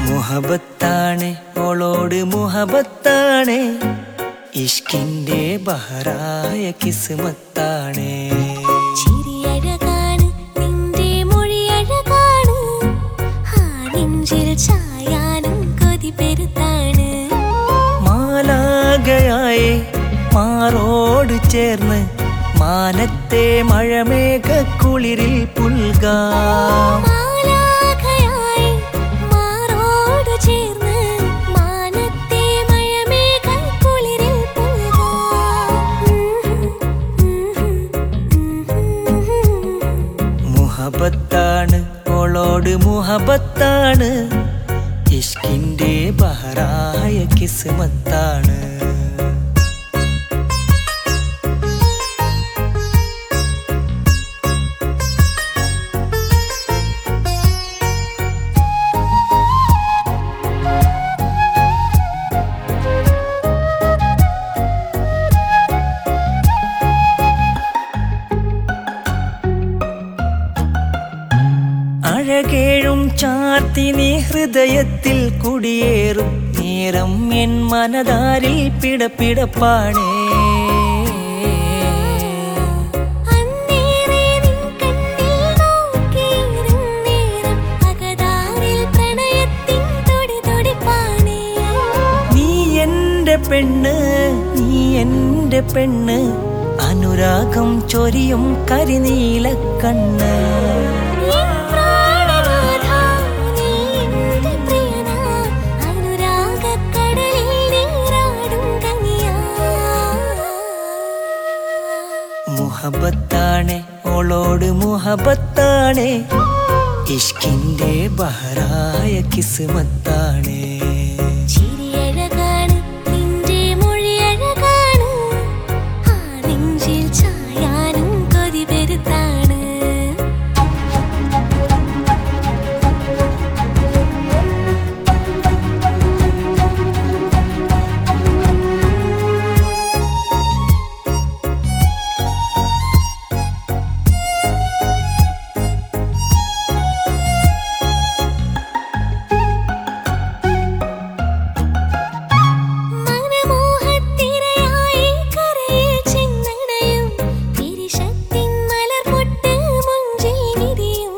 മുഹബത്താണ് ഓളോട് മുഹബത്താണ് ഇഷ്കിന്റെ ബഹറായ കിസ്മത്താണ് ചിരിയഴകാണ് നിന്റെ മൊഴിയഴകാണ് ആ നെഞ്ചിൽ ചായാനും കൊതി പെരുത്താണ് മാലാകയായി മാറോട് ചേർന്ന് മാനത്തെ മഴമേഘ കുളിരിൽ പുൽകാം മാലാഖയായി മാറോട് ചേർന്ന് മാനത്തെ മഴമേഘക്കുളിരിൽ പുൽകാം. മുഹബത്താണ് ഓളോട് മുഹബത്താണ് ഇഷ്കിന്റെ ബഹറായ കിസ്മത്താണ് അഴകേഴും ചാർത്തി നീ ഹൃദയത്തിൽ കുടിയേറും നേരം എൻ മനതാരിൽ പിടപിടപ്പാണേ അന്നേരെ നിൻ കണ്ണിൽ നോക്കിയിരുന്നേരം അകതാരിൽ പ്രണയത്തിൻ തുടിതുടിപ്പാണേ. നീ എന്റെ പെണ്ണ് നീ എന്റെ പെണ്ണ് അനുരാഗം ചൊരിയും കരിനീല കണ്ണ് എൻ പ്രാണനാഥാ, നീ എന്റെ പ്രിയനാ, അനുരാഗക്കടലിൽ നീരാടും കനിയാ. മുഹബത്താണ് ഓളോട് മുഹബത്താണ് ഇഷ്കിന്റെ ബഹറായ കിസ്മത്താണ് ചിരിയഴകാണ് നിന്റെ മൊഴിയഴകാണ് ആ നെഞ്ചിൽ ചായാനും കൊതി പെരുത്താണ് മനമോഹത്തിരയായി കരയിൽ ചെന്നണയും തിരിശത്തിൻ മലർപൊട്ട് മുഞ്ചിൽ വിരിയും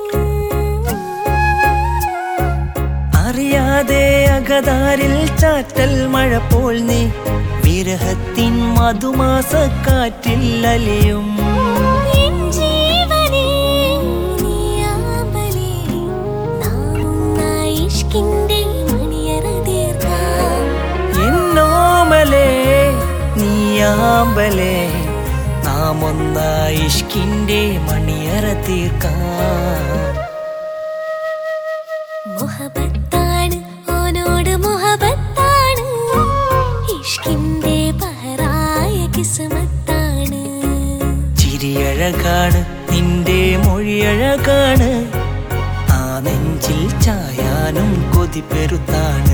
അറിയാതെ അകതാരിൽ ചാറ്റൽ മഴ പോൽ നീ വിരഹത്തിൻ മധുമാസ കാറ്റിൽ അലിയും എൻ ജീവനേ നീയാമ്പലേ നാമൊന്നായി ഇഷ്കിന്റെ മണിയറ തീർക്കാം എന്നോമലേ നീയാമ്പലേ നാം ഒന്നായി ഇഷ്കിന്റെ മണിയറ തീർക്കാം മുഹബത്താണ് ഓനോട് മുഹബത്താണ് ഇഷ്കിന്റെ പഹറായ കിസ്മത്താണ് ചിരിയഴകാണ് നിന്റെ മൊഴിയഴകാണ് ആ നെഞ്ചിൽ ചായാനും കൊതി പെരുത്താണ്